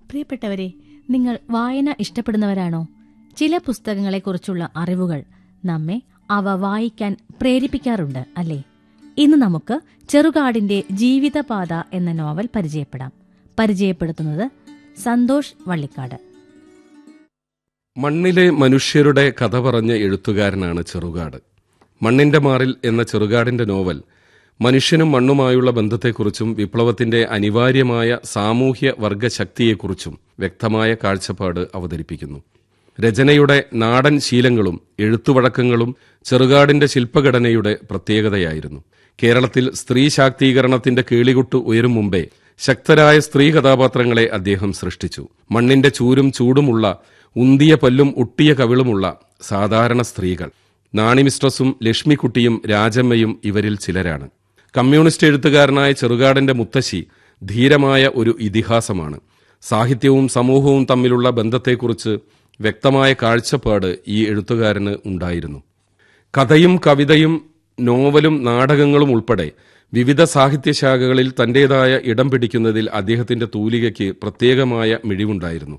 പ്രിയപ്പെട്ടവരെ നിങ്ങൾ വായന ഇഷ്ടപ്പെടുന്നവരാണോ ചില പുസ്തകങ്ങളെക്കുറിച്ചുള്ള അറിവുകൾ നമ്മെ അവ വായിക്കാൻ പ്രേരിപ്പിക്കാറുണ്ട് അല്ലേ ഇന്ന് നമുക്ക് ചെറുകാടിന്റെ ജീവിതപാത എന്ന നോവൽ പരിചയപ്പെടാം പരിചയപ്പെടുത്തുന്നത് സന്തോഷ് വള്ളിക്കാട് മണ്ണിലെ മനുഷ്യരുടെ കഥ പറഞ്ഞ എഴുത്തുകാരനാണ് ചെറുകാട് മണ്ണിന്റെ മാറിൽ എന്ന ചെറുകാടിന്റെ നോവൽ മനുഷ്യനും മണ്ണുമായുള്ള ബന്ധത്തെക്കുറിച്ചും വിപ്ലവത്തിന്റെ അനിവാര്യമായ സാമൂഹ്യ വർഗശക്തിയെക്കുറിച്ചും വ്യക്തമായ കാഴ്ചപ്പാട് അവതരിപ്പിക്കുന്നു രചനയുടെ നാടൻ ശീലങ്ങളും എഴുത്തുവഴക്കങ്ങളും ചെറുകാടിന്റെ ശില്പഘടനയുടെ പ്രത്യേകതയായിരുന്നു കേരളത്തിൽ സ്ത്രീ ശാക്തീകരണത്തിന്റെ കേളികൊട്ട് ഉയരും മുമ്പേ ശക്തരായ സ്ത്രീ കഥാപാത്രങ്ങളെ അദ്ദേഹം സൃഷ്ടിച്ചു മണ്ണിന്റെ ചൂരും ചൂടുമുള്ള ഉന്തിയ പല്ലും ഒട്ടിയ കവിളുമുള്ള സാധാരണ സ്ത്രീകൾ നാണി മിസ്ട്രസും ലക്ഷ്മിക്കുട്ടിയും രാജമ്മയും ഇവരിൽ ചിലരാണ് കമ്മ്യൂണിസ്റ്റ് എഴുത്തുകാരനായ ചെറുകാടന്റെ മുത്തശ്ശി ധീരമായ ഒരു ഇതിഹാസമാണ് സാഹിത്യവും സമൂഹവും തമ്മിലുള്ള ബന്ധത്തെക്കുറിച്ച് വ്യക്തമായ കാഴ്ചപ്പാട് ഈ എഴുത്തുകാരന് ഉണ്ടായിരുന്നു കഥയും കവിതയും നോവലും നാടകങ്ങളും ഉൾപ്പെടെ വിവിധ സാഹിത്യശാഖകളിൽ തന്റേതായ ഇടം പിടിക്കുന്നതിൽ അദ്ദേഹത്തിന്റെ തൂലികയ്ക്ക് പ്രത്യേകമായ മിഴിവുണ്ടായിരുന്നു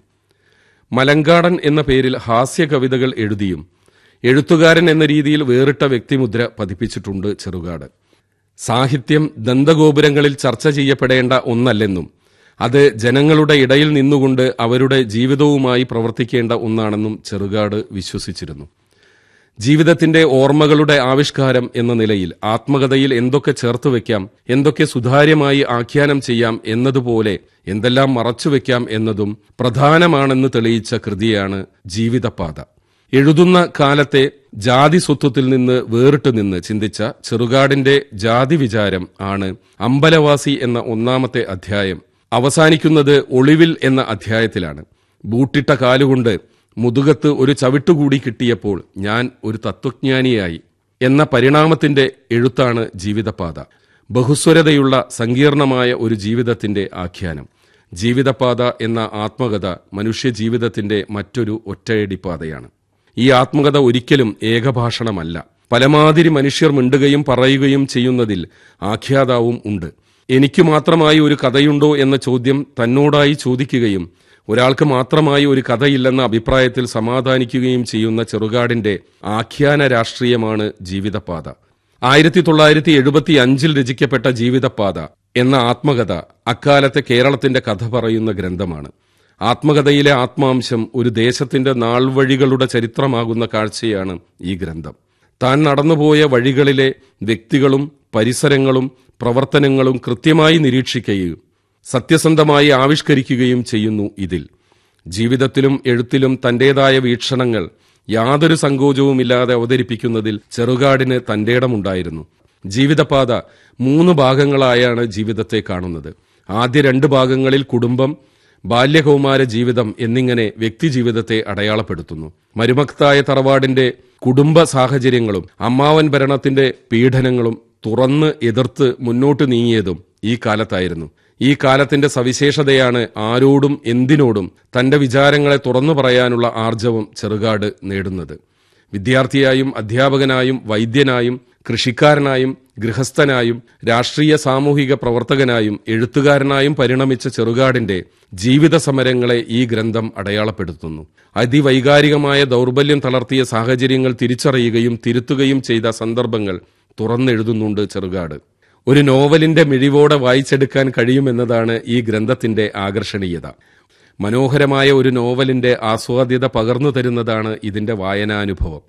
മലങ്കാടൻ എന്ന പേരിൽ ഹാസ്യ കവിതകൾ എഴുതിയും എഴുത്തുകാരൻ എന്ന രീതിയിൽ വേറിട്ട വ്യക്തിമുദ്ര പതിപ്പിച്ചിട്ടുണ്ട് ചെറുകാട് സാഹിത്യം ദന്തഗോപുരങ്ങളിൽ ചർച്ച ചെയ്യപ്പെടേണ്ട ഒന്നല്ലെന്നും അത് ജനങ്ങളുടെ ഇടയിൽ നിന്നുകൊണ്ട് അവരുടെ ജീവിതവുമായി പ്രവർത്തിക്കേണ്ട ഒന്നാണെന്നും ചെറുകാട് വിശ്വസിച്ചിരുന്നു ജീവിതത്തിന്റെ ഓർമ്മകളുടെ ആവിഷ്കാരം എന്ന നിലയിൽ ആത്മകഥയിൽ എന്തൊക്കെ ചേർത്ത് വെക്കാം എന്തൊക്കെ സുതാര്യമായി ആഖ്യാനം ചെയ്യാം എന്നതുപോലെ എന്തെല്ലാം മറച്ചുവെക്കാം എന്നതും പ്രധാനമാണെന്ന് തെളിയിച്ച കൃതിയാണ് ജീവിതപാത എഴുതുന്ന കാലത്തെ ജാതി സ്വത്വത്തിൽ നിന്ന് വേറിട്ട് നിന്ന് ചിന്തിച്ച ചെറുകാടിന്റെ ജാതി വിചാരം ആണ് അമ്പലവാസി എന്ന ഒന്നാമത്തെ അധ്യായം അവസാനിക്കുന്നത് ഒളിവിൽ എന്ന അധ്യായത്തിലാണ് ബൂട്ടിട്ട കാലുകൊണ്ട് മുതുകത്ത് ഒരു ചവിട്ടുകൂടി കിട്ടിയപ്പോൾ ഞാൻ ഒരു തത്വജ്ഞാനിയായി എന്ന പരിണാമത്തിന്റെ എഴുത്താണ് ജീവിതപാത ബഹുസ്വരതയുള്ള സങ്കീർണമായ ഒരു ജീവിതത്തിന്റെ ആഖ്യാനം ജീവിതപാത എന്ന ആത്മകഥ മനുഷ്യ ജീവിതത്തിന്റെ മറ്റൊരു ഒറ്റയടിപ്പാതയാണ് ഈ ആത്മകഥ ഒരിക്കലും ഏകഭാഷണമല്ല പലമാതിരി മനുഷ്യർ മിണ്ടുകയും പറയുകയും ചെയ്യുന്നതിൽ ആഖ്യാതാവും ഉണ്ട് എനിക്ക് മാത്രമായി ഒരു കഥയുണ്ടോ എന്ന ചോദ്യം തന്നോടായി ചോദിക്കുകയും ഒരാൾക്ക് മാത്രമായി ഒരു കഥയില്ലെന്ന അഭിപ്രായത്തിൽ സമാധാനിക്കുകയും ചെയ്യുന്ന ചെറുകാടിന്റെ ആഖ്യാന രാഷ്ട്രീയമാണ് ജീവിതപാത ആയിരത്തി തൊള്ളായിരത്തി എഴുപത്തി അഞ്ചിൽ രചിക്കപ്പെട്ട ജീവിതപാത എന്ന ആത്മകഥ അക്കാലത്തെ കേരളത്തിന്റെ കഥ പറയുന്ന ഗ്രന്ഥമാണ് ആത്മകഥയിലെ ആത്മാംശം ഒരു ദേശത്തിന്റെ നാൾവഴികളുടെ ചരിത്രമാകുന്ന കാഴ്ചയാണ് ഈ ഗ്രന്ഥം താൻ നടന്നുപോയ വഴികളിലെ വ്യക്തികളും പരിസരങ്ങളും പ്രവർത്തനങ്ങളും കൃത്യമായി നിരീക്ഷിക്കുകയും സത്യസന്ധമായി ആവിഷ്കരിക്കുകയും ചെയ്യുന്നു ഇതിൽ ജീവിതത്തിലും എഴുത്തിലും തന്റേതായ വീക്ഷണങ്ങൾ യാതൊരു സങ്കോചവുമില്ലാതെ അവതരിപ്പിക്കുന്നതിൽ ചെറുകാടിന് തന്റെ ഇടമുണ്ടായിരുന്നു ജീവിതപാത മൂന്ന് ഭാഗങ്ങളായാണ് ജീവിതത്തെ കാണുന്നത് ആദ്യ രണ്ട് ഭാഗങ്ങളിൽ കുടുംബം ബാല്യകൗമാര ജീവിതം എന്നിങ്ങനെ വ്യക്തിജീവിതത്തെ അടയാളപ്പെടുത്തുന്നു മരുമക്തായ തറവാടിന്റെ കുടുംബ സാഹചര്യങ്ങളും അമ്മാവൻ ഭരണത്തിന്റെ പീഡനങ്ങളും തുറന്ന് എതിർത്ത് മുന്നോട്ട് നീങ്ങിയതും ഈ കാലത്തായിരുന്നു ഈ കാലത്തിന്റെ സവിശേഷതയാണ് ആരോടും എന്തിനോടും തന്റെ വിചാരങ്ങളെ തുറന്നു പറയാനുള്ള ആർജവം ചെറുകാട് നേടുന്നത് വിദ്യാർത്ഥിയായും അധ്യാപകനായും വൈദ്യനായും കൃഷിക്കാരനായും ഗൃഹസ്ഥനായും രാഷ്ട്രീയ സാമൂഹിക പ്രവർത്തകനായും എഴുത്തുകാരനായും പരിണമിച്ച ചെറുകാടിന്റെ ജീവിത സമരങ്ങളെ ഈ ഗ്രന്ഥം അടയാളപ്പെടുത്തുന്നു അതിവൈകാരികമായ ദൗർബല്യം തളർത്തിയ സാഹചര്യങ്ങൾ തിരിച്ചറിയുകയും തിരുത്തുകയും ചെയ്ത സന്ദർഭങ്ങൾ തുറന്നെഴുതുന്നുണ്ട് ചെറുകാട് ഒരു നോവലിന്റെ മിഴിവോടെ വായിച്ചെടുക്കാൻ കഴിയുമെന്നതാണ് ഈ ഗ്രന്ഥത്തിന്റെ ആകർഷണീയത മനോഹരമായ ഒരു നോവലിന്റെ ആസ്വാദ്യത പകർന്നു തരുന്നതാണ് ഇതിന്റെ വായനാനുഭവം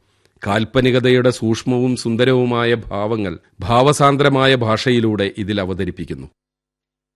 കാൽപ്പനികതയുടെ സൂക്ഷ്മവും സുന്ദരവുമായ ഭാവങ്ങൾ ഭാവസാന്ദ്രമായ ഭാഷയിലൂടെ ഇതിൽ അവതരിപ്പിക്കുന്നു